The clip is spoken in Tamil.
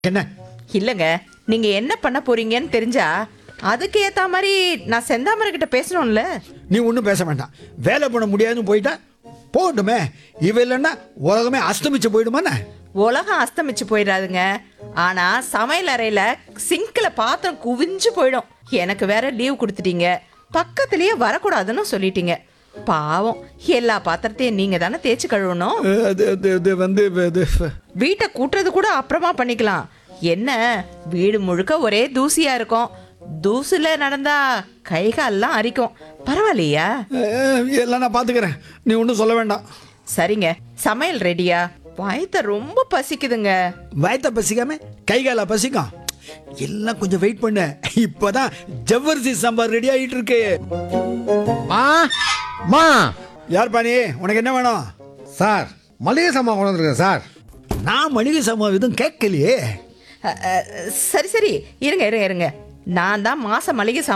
என்ன இல்லைங்க நீங்க என்ன பண்ண போறீங்கன்னு தெரிஞ்சா அதுக்கு ஏத்த மாதிரி நான் செந்தாமரை கிட்ட பேசணும்ல நீ ஒன்றும் பேச வேண்டாம் வேலை பண்ண முடியாதுன்னு போயிட்டா போகட்டுமே இவ இல்லைன்னா உலகமே அஸ்தமிச்சு போயிடுமாண்ணே உலகம் அஸ்தமிச்சு போயிடாதுங்க ஆனா சமையல் அறையில சிங்க்ல பாத்திரம் குவிஞ்சு போயிடும் எனக்கு வேற லீவ் கொடுத்துட்டீங்க பக்கத்துலயே வரக்கூடாதுன்னு சொல்லிட்டீங்க பாவம் எல்லா பாத்திரத்தையும் நீங்க தானே தேய்ச்சி கழுவணும் அது அது அது வந்து இது வீட்டை கூட்டுறது கூட அப்புறமா பண்ணிக்கலாம் என்ன வீடு முழுக்க ஒரே தூசியா இருக்கும் தூசுல நடந்தா கை கால்லாம் அரிக்கும் பரவாயில்லையா அஹ், எல்லாம் நான் பார்த்துக்கிறேன் நீ ஒன்றும் சொல்ல வேண்டாம் சரிங்க சமையல் ரெடியா வயத்த ரொம்ப பசிக்குதுங்க வயத்த பசிக்காம கை கால பசிக்கும் எல்லாம் கொஞ்சம் வெயிட் பண்ணு இப்போதான் ஜவ்வரிசி சாம்பார் ரெடி ஆகிட்டு இருக்கு மா மா யார் பாணி உனக்கு என்ன வேணும் சார் மளிகை சாமான் கொண்டு வந்துருக்கேன் சார் நான் மளிகை சாமான் எதுவும் கேட்கலையே அ, அ, சரி சரி இருங்க இருங்க இருங்க நான் தான் மாச மளிகை சாமான்